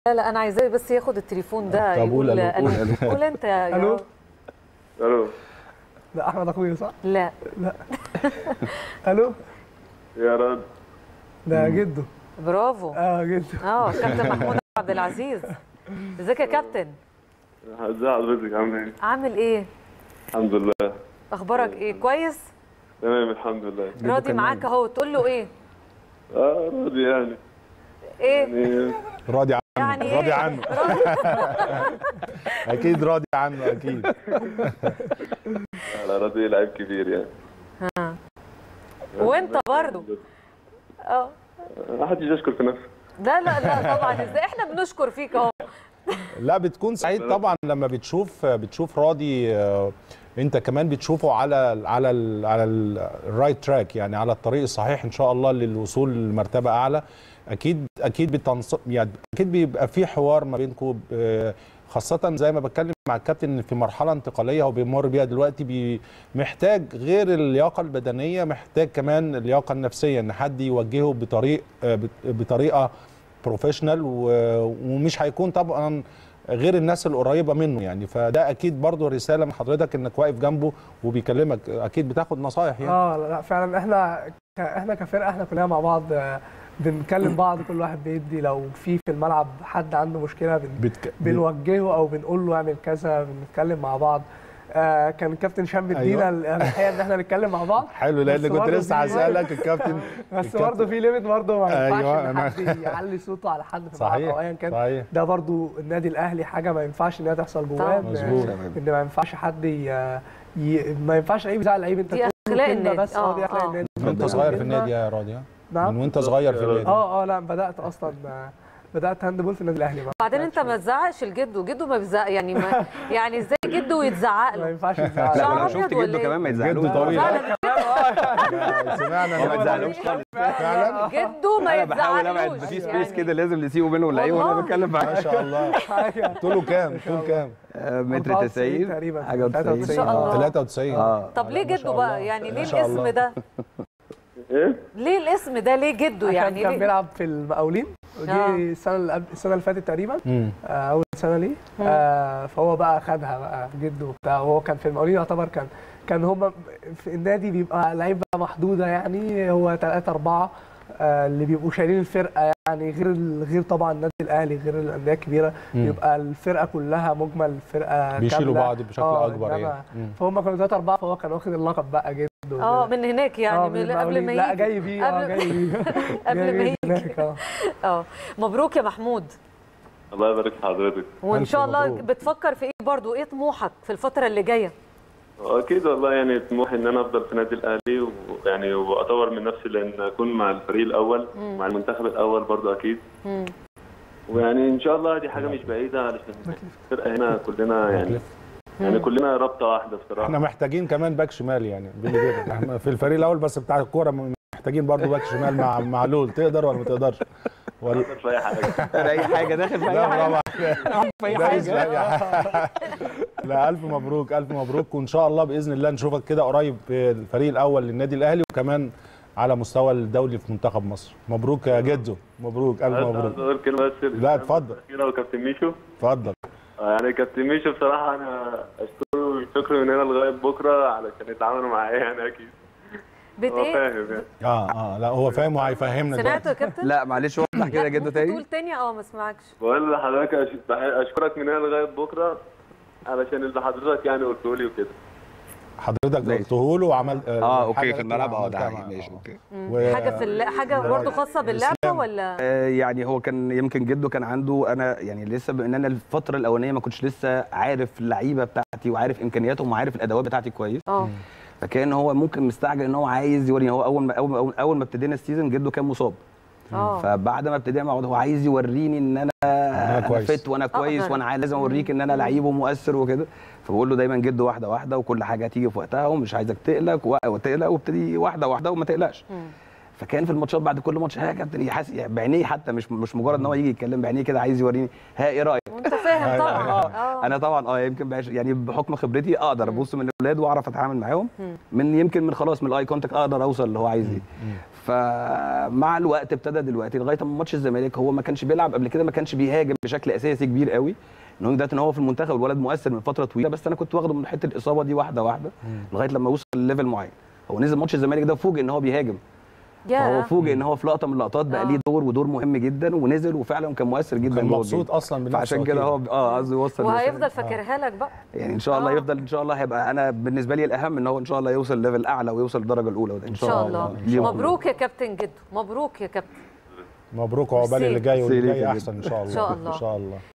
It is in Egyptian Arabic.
لا لا انا عايزاه بس ياخد التليفون ده طب قول يقول ألو، قول ألو. ألو. قول انت يا ألو؟ يا- الو ده احمد اخويا صح؟ لا الو يا رد ده جده برافو اه جده اه كابتن محمود عبد العزيز ازيك يا كابتن ازي حضرتك عامل ايه؟ عامل ايه الحمد لله اخبارك ايه كويس تمام الحمد لله راضي معاك اهو تقول له ايه اه راضي يعني ايه يعني راضي عنه يعني إيه؟ راضي عنه اكيد راضي عنه اكيد على راضي لعيب كبير يعني وانت برضو اه ما حدش يشكر في نفسه لا لا لا طبعا ازاي احنا بنشكر فيك اهو لا بتكون سعيد طبعا لما بتشوف بتشوف راضي آه، انت كمان بتشوفه على على ال على الرايت تراك يعني على الطريق الصحيح ان شاء الله للوصول لمرتبه اعلى اكيد اكيد بتنص يعني اكيد بيبقى في حوار ما بينكم ب- خاصة زي ما بتكلم مع الكابتن إن في مرحلة انتقالية هو بيمر بيها دلوقتي بي محتاج غير اللياقة البدنية محتاج كمان اللياقة النفسية إن حد يوجهه بطريق آه، بت- بطريقة بروفيشنال ومش هيكون طبعا غير الناس القريبه منه يعني فده اكيد برضو رساله من حضرتك انك واقف جنبه وبيكلمك اكيد بتاخد نصايح يعني اه لا لا فعلا احنا ك- احنا كفرقه احنا كلنا مع بعض آه، بنكلم بعض كل واحد بيدي لو في في الملعب حد عنده مشكله بن بتك... بنوجهه او بنقول له اعمل كذا بنتكلم مع بعض آه كان الكابتن هشام بيدينا أيوة. الحقيقه ان احنا نتكلم مع بعض حلو لان بس كنت برضه لسه في- هسالك الكابتن بس الكابتن- برضه في ليميت برضه ما ينفعش أيوة، ان أنا- حد يعلي صوته على حد في الملعب صحيح او ايا كان صحيح ده برضه النادي الاهلي حاجه ما ينفعش ان هي تحصل جواه طبعاً. إن- مظبوط. ان ما ينفعش حد ي... ي... ما ينفعش لعيب يزعل لعيب انت دي تقول له أخلاق كلمة النادي. بس اه دي آه، اخلاق آه. النادي من وانت صغير في النادي يا راضي ها؟ من نعم وانت صغير في النادي اه اه لا بدات اصلا آه، بدات هاند بول في النادي الاهلي بقى. بعدين انت ما تزعقش لجده جده ما بيزعق يعني ما يعني ازاي جده يتزعق ما له ينفعش لا يزعل شعر ولو أبيض شفت ولا جده إيه؟ كمان ما جده يزعلوش طويل فعلا سمعنا هو ما إن- يزعلوش خالص فعلا جده ما انا بحاول ابعد يتزعقلوش في يعني. سبيس كده لازم نسيبه بينه واللعيبه وانا والله. بتكلم معاه ما شاء الله حاجه طوله كام طول كام آه، متر 94 90 تقريبا حاجه 93. ما شاء الله. 93 اه طب ليه ما شاء جده بقى الله. يعني ليه ما شاء الاسم الله. ده ايه؟ ليه الاسم ده ليه جده عشان يعني كان ليه بيلعب في المقاولين ودي آه. السنه اللي قبل السنه اللي فاتت تقريبا مم. آه، اول سنه ليه آه فهو بقى خدها بقى جده وبتاع وهو كان في المقاولين يعتبر كان كان هم في النادي بيبقى لعيبه محدوده يعني هو ثلاثة أربعة آه اللي بيبقوا شايلين الفرقة يعني غير ال- غير طبعا النادي الأهلي غير الأندية الكبيرة مم. بيبقى الفرقة كلها مجمل فرقة بيشيلوا كاملة. بعض بشكل آه، اكبر إنما يعني مم. فهم كانوا ثلاثة أربعة فهو كان واخد اللقب بقى جده اه من هناك يعني آه، من قبل المقاولين. ما لا يجي جاي بيه اه قبل- جاي بيه قبل جاي ما بيه يجي هناك، آه. اه مبروك يا محمود الله يبارك في حضرتك وان ألف شاء الله مبروك. بتفكر في ايه برضو ايه طموحك في الفتره اللي جايه اكيد والله يعني طموحي ان انا افضل في النادي الاهلي ويعني واطور من نفسي لان اكون مع الفريق الاول مع المنتخب الاول برضو اكيد مم. ويعني ان شاء الله دي حاجه مش بعيده علشان الفرقه هنا كلنا يعني يعني كلنا رابطه واحده بصراحه احنا محتاجين كمان باك شمال يعني بيني وبينك احنا في الفريق الاول بس بتاع الكوره محتاجين برضو باك شمال مع معلول تقدر ولا ما تقدرش ولا في اي حاجه انا اي حاجه داخل في لا اي حاجه برافو في اي دايس في حاجه أي حاجة. لا الف مبروك الف مبروك وان شاء الله باذن الله نشوفك كده قريب في الفريق الاول للنادي الاهلي وكمان على مستوى الدولي في منتخب مصر مبروك يا جدو مبروك الف عايز مبروك اقول كلمه بس لا، اتفضل. الاخيره وكابتن ميشو اتفضل آه، يعني كابتن ميشو بصراحه انا اشكره الشكر من هنا لغايه بكره علشان يتعاملوا معايا يعني اكيد بت هو ايه فاهم يعني اه اه لا هو فاهم وهيفهمنا سمعته دلوقتي يا كابتن لا معلش وضح كده لا، جده ممكن تاني تقول تاني اه ما اسمعكش بقول لحضرتك أش- اشكرك من هنا لغايه بكره علشان اللي حضرتك يعني قلته لي وكده حضرتك ماشي. قلته له وعمل اه اوكي حاجة في الملعب اه ده عملتها حقيقي معاه. ماشي اوكي و- حاجه في الل- حاجه برضه خاصه باللعبه إسلام. ولا آه، يعني هو كان يمكن جده كان عنده انا يعني لسه بان انا الفتره الاولانيه ما كنتش لسه عارف اللعيبه بتاعتي وعارف امكانياتهم وعارف الادوات بتاعتي كويس اه فكان هو ممكن مستعجل ان هو عايز يوريني هو اول ما اول ما اول ما ابتدينا السيزون جده كان مصاب اه فبعد ما ابتدينا مع بعض هو عايز يوريني ان انا انا كويس. فت وانا كويس أقدر. وانا عايز لازم اوريك ان انا لعيب ومؤثر وكده فبقول له دايما جد واحده واحده وكل حاجه هتيجي في وقتها ومش عايزك تقلق و- وتقلق وابتدي واحده واحده وما تقلقش مم. فكان في الماتشات بعد كل ماتش ها يا كابتن يحس يعني بعينيه حتى مش مش مجرد ان هو يجي يتكلم بعينيه كده عايز يوريني ها ايه رايك وانت فاهم طبعا اه انا طبعا اه يمكن بعيش يعني بحكم خبرتي اقدر ابص من الاولاد واعرف اتعامل معاهم من يمكن من خلاص من الاي كونتاكت اقدر اوصل اللي هو عايز ايه فمع الوقت ابتدى دلوقتي لغايه ما ماتش الزمالك هو ما كانش بيلعب قبل كده ما كانش بيهاجم بشكل اساسي كبير قوي ان هو دلوقتي ان هو في المنتخب الولد مؤثر من فتره طويله بس انا كنت واخده من حته الاصابه دي واحده واحده لغايه لما وصل لليفل معين هو نزل ماتش الزمالك ده فوجئ ان هو بيهاجم فهو يا فوجئ ان هو في لقطه من اللقطات بقى آه. ليه دور ودور مهم جدا ونزل وفعلا كان مؤثر جدا كان جوه مبسوط الجيم. اصلا بنفسه فعشان كده أكيد. هو اه قصدي يوصل وهيفضل الرسالة. فاكرها لك بقى يعني ان شاء الله آه. يفضل ان شاء الله هيبقى انا بالنسبه لي الاهم ان هو ان شاء الله يوصل ليفل اعلى ويوصل الدرجه الاولى وده ان شاء الله ليهم مبروك يا كابتن جدو مبروك يا كابتن مبروك وعقبال ميرسي. اللي جاي واللي ميرسي جاي ليك احسن ان شاء الله إن شاء الله. ان شاء الله